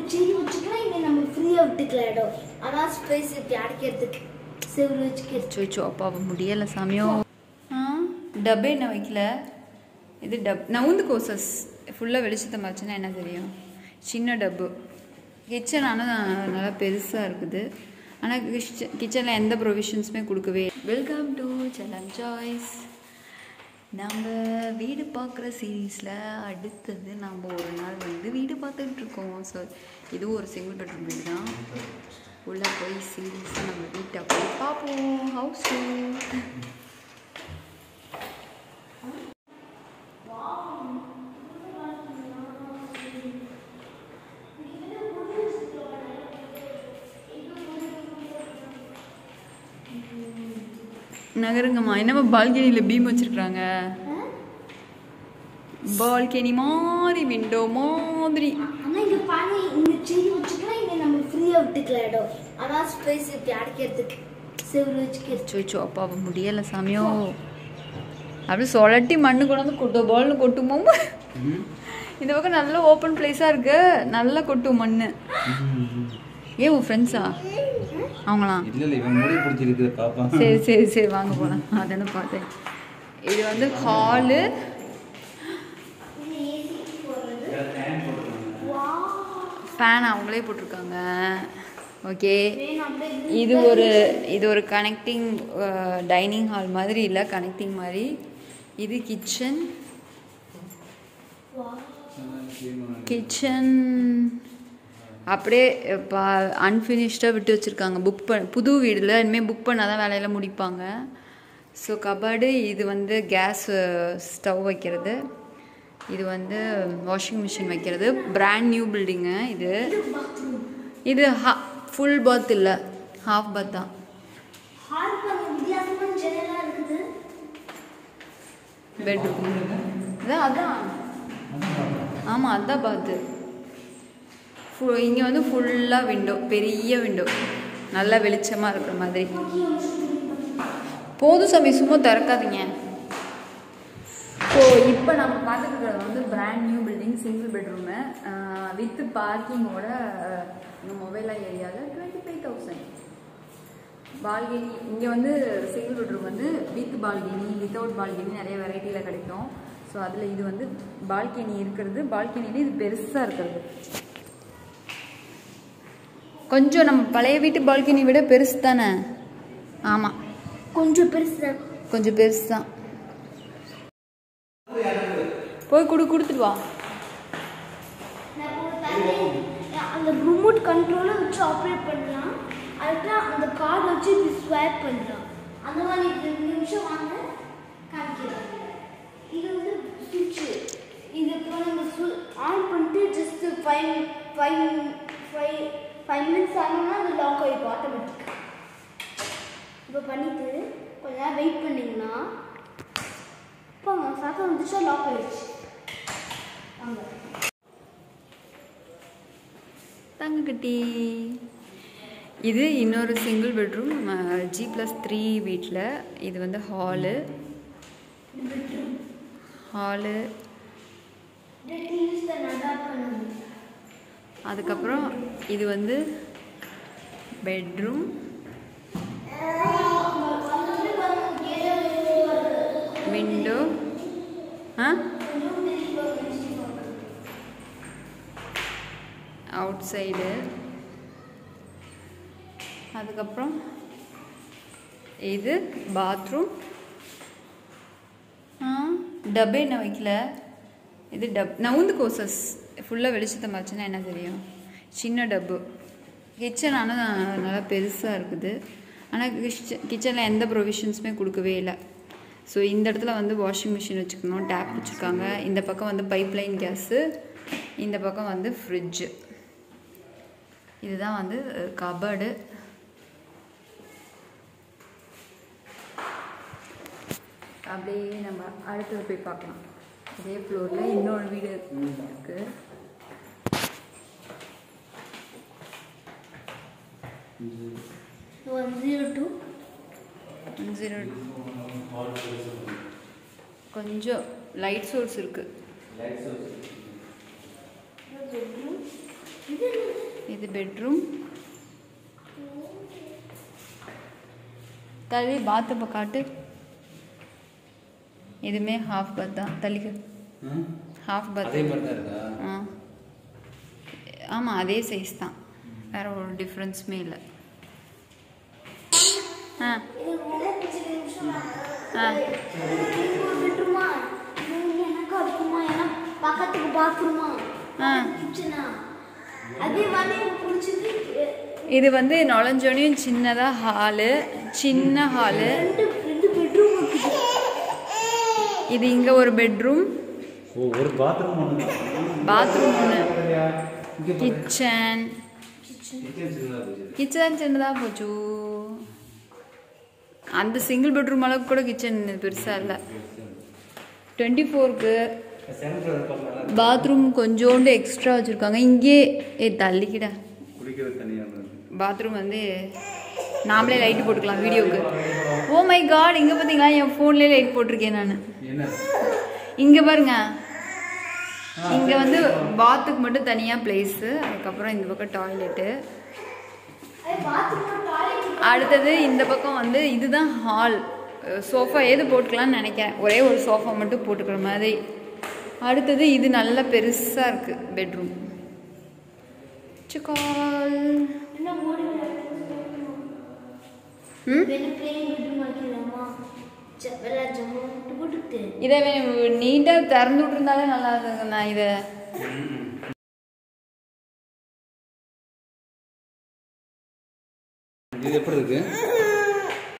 செடி வச்சுக்கலாம் இங்கே நம்ம ஃப்ரீயாக விட்டுக்கலாம் இடம் அதான் ஸ்பேஸ் இப்படி அடைக்கிறதுக்கு செவ்வளோ வச்சுக்கிறது சொச்சோ அப்பாவை முடியலை சாமியோ ஆ டப்பு என்ன வைக்கல இது டப் நவுந்து கோசஸ் ஃபுல்லாக வெளிச்சத்தை மறைச்சுன்னா என்ன தெரியும் சின்ன டப்பு கிச்சன் ஆனால் நல்லா பெருசாக இருக்குது ஆனால் கிச்சனில் எந்த ப்ரொவிஷன்ஸுமே கொடுக்கவே வெல்கம் டு செல்லம் சாய்ஸ் நம்ம வீடு பார்க்குற சீரீஸில் அடுத்தது நம்ம ஒரு நாள் வந்து வீடு பார்த்துட்டு இருக்கோம் ஸோ இதுவும் ஒரு சிங்கிள் பெட்ரூம் வீடு தான் உள்ளே போய் சீரியஸாக நம்ம வீட்டை போய் பார்ப்போம் ஹவுஸ் நகருங்கம்மா என்னம்மா பால்கனியில் பீம் வச்சிருக்காங்க பால்கனி மாதிரி விண்டோ மாதிரி ஆனால் இங்கே பாருங்க இங்கே செடி வச்சுக்கலாம் இங்கே நம்ம ஃப்ரீயாக விட்டுக்கலாம் இடம் அதான் ஸ்பேஸ் இப்படி அடைக்கிறதுக்கு செவ்வளோ வச்சுக்கிறது சொச்சோ அப்பாவை முடியலை சாமியோ அப்படி சொலட்டி மண்ணு கொண்டாந்து கொட்ட பால்னு கொட்டுமோ இந்த பக்கம் நல்ல ஓப்பன் பிளேஸாக இருக்கு நல்லா கொட்டும் மண்ணு ஏன் உன் ஃப்ரெண்ட்ஸா அவங்களாம் இல்ல இல்ல இவன் முடி பிடிச்சிருக்கு பாப்பா சரி சரி சரி வாங்க போகலாம் அதானே பார்த்தேன் இது வந்து ஹாலு ஃபேன் அவங்களே போட்டிருக்காங்க ஓகே இது ஒரு இது ஒரு கனெக்டிங் டைனிங் ஹால் மாதிரி இல்லை கனெக்டிங் மாதிரி இது கிச்சன் கிச்சன் அப்படியே இப்போ அன்ஃபினிஷ்டாக விட்டு வச்சுருக்காங்க புக் பண்ண புது வீடில் இனிமேல் புக் பண்ணால் தான் வேலையெல்லாம் முடிப்பாங்க ஸோ கபாடு இது வந்து கேஸ் ஸ்டவ் வைக்கிறது இது வந்து வாஷிங் மிஷின் வைக்கிறது பிராண்ட் நியூ பில்டிங்கு இது இது ஹா ஃபுல் பாத் இல்லை ஹாஃப் பாத் தான் ஹால் பண்ண வித்தியாசமான ஜன்னலாக இருக்குது பெட்ரூம் அதான் அதான் ஆமாம் அதான் பாத்து ஃபு இங்கே வந்து ஃபுல்லாக விண்டோ பெரிய விண்டோ நல்லா வெளிச்சமாக இருக்கிற மாதிரி போதும் சாமி சும்மா திறக்காதீங்க ஸோ இப்போ நம்ம பார்த்துக்கிறது வந்து brand new building single bedroom with பார்க்கிங்கோட மொபைலா ஏரியாவில் டுவெண்ட்டி ஃபைவ் தௌசண்ட் பால்கனி இங்கே வந்து சிங்கிள் பெட்ரூம் வந்து வித் பால்கனி வித்தவுட் பால்கனி நிறைய வெரைட்டியில் கிடைக்கும் ஸோ அதில் இது வந்து பால்கனி இருக்கிறது பால்கனிலே இது பெருசாக இருக்கிறது கொஞ்சம் நம்ம பழைய வீட்டு பால்கனி விட பெருசு தானே ஆமாம் கொஞ்சம் பெருசு தான் கொஞ்சம் பெருசு தான் போய் கொடு கொடுத்துட்டு வா அந்த ரிமோட் கண்ட்ரோலை வச்சு ஆப்ரேட் பண்ணலாம் அதுக்கப்புறம் அந்த கார்டு வச்சு இப்படி ஸ்வைப் பண்ணலாம் அந்த மாதிரி ரெண்டு நிமிஷம் வாங்க காமிக்கிறேன் இது வந்து சுவிட்சு இது இப்போ நம்ம சு ஆன் பண்ணிட்டு just five five five five minutes ஆனோம்னா அது லாக் ஆகிடும் ஆட்டோமேட்டிக்காக இப்போ பண்ணிட்டு கொஞ்ச நேரம் வெயிட் பண்ணிங்கன்னா இப்போ சத்தம் வந்துச்சா லாக் ஆயிடுச்சு வாங்க தங்கக்குட்டி இது இன்னொரு single bedroom G plus three வீட்டில் இது வந்து ஹாலு ஹாலு டிவிஸ் தான் நல்லா பண்ணுது அதுக்கப்புறம் இது வந்து பெட்ரூம் விண்டோ ஆ அவுட் சைடு அதுக்கப்புறம் இது பாத்ரூம் ஆ டப்பு என்ன வைக்கல இது டப் நவுந்து கோசஸ் ஃபுல்லாக வெளிச்சத்தை மறைச்சுன்னா என்ன தெரியும் சின்ன டப்பு கிச்சன் ஆனால் நல்லா பெருசாக இருக்குது ஆனால் கிச்சனில் எந்த ப்ரொவிஷன்ஸுமே கொடுக்கவே இல்லை ஸோ இந்த இடத்துல வந்து வாஷிங் மிஷின் வச்சுக்கணும் டேப் வச்சுருக்காங்க இந்த பக்கம் வந்து பைப் லைன் கேஸு இந்த பக்கம் வந்து ஃப்ரிட்ஜு இதுதான் வந்து கபடு அப்படியே நம்ம அடுத்தது போய் பார்க்கலாம் இதே ஃப்ளோரில் இன்னொரு வீடு இருக்கு ஒன் ஜீரோ டூ ஜீரோ கொஞ்சம் லைட் சோர்ஸ் இருக்குது இது என்னது இது பெட்ரூம் தள்ளி பாத்ரூப்பை காட்டு இதுமே ஹாஃப் பாத் தான் தள்ளிக்க ம்? ஹாஃப் பாத் அதே மாதிரி தான் இருக்கா ஆ ஆமாம் அதே சைஸ் தான் வேற ஒரு டிஃப்ரென்ஸுமே இல்லை ஆ இது ரொம்ப பிடிச்ச நிமிஷம் ஆ இது ஒரு பெட்ரூமா இது எனக்கு இருக்குமா ஏன்னா பக்கத்துக்கு பாத்ரூமா ஆ. கிச்சனா அதே மாதிரி எனக்கு பிடிச்சது இது வந்து நுழைஞ்சோனையும் சின்னதாக ஹாலு சின்ன ஹாலு ரெண்டு ரெண்டு பெட்ரூம் இருக்குது இது இங்கே ஒரு பெட்ரூம் ஓ ஒரு பாத்ரூம் ஒன்று பாத்ரூம் ஒன்று இங்கே கிச்சன் கிச்சன் சின்னதாக போச்சு கிச்சன் சின்னதாக போச்சு அந்த சிங்கிள் பெட்ரூம் அளவுக்கு கூட கிச்சன் பெருசாக இல்லை டுவெண்ட்டி ஃபோருக்கு சென்டர் இருப்பாங்க பாத்ரூம் கொஞ்சோண்டு எக்ஸ்ட்ரா வச்சுருக்காங்க இங்கே ஏ தள்ளிக்கிட குடிக்கிறது தனியாக பாத்ரூம் வந்து நாமளே லைட் போட்டுக்கலாம் வீடியோக்கு ஓ மை காட் இங்கே பார்த்தீங்களா என் ஃபோன்லேயே லைட் போட்டிருக்கேன் நான் என்ன இங்கே பாருங்க இங்கே வந்து பாத்துக்கு மட்டும் தனியாக பிளேஸு அதுக்கப்புறம் இந்த பக்கம் டாய்லெட்டு அதே பாத்ரூம் டாய்லெட் அடுத்தது இந்த பக்கம் வந்து இதுதான் ஹால் சோஃபா எது போட்டுக்கலாம்னு நினைக்கிறேன் ஒரே ஒரு சோஃபா மட்டும் போட்டுக்கிற மாதிரி அடுத்தது இது நல்ல பெருசாக இருக்குது பெட்ரூம் சிக்கால் என்ன மூடி ம் வெள்ள பிளேன் பெட்ரூம் ஆக்கிடலாமா வெள்ள ஜம்மு போட்டுக்கிட்டு இதை நீட்டாக திறந்து விட்டுருந்தாலே நல்லா இருக்குங்க நான் இதை இது எப்படி இருக்கு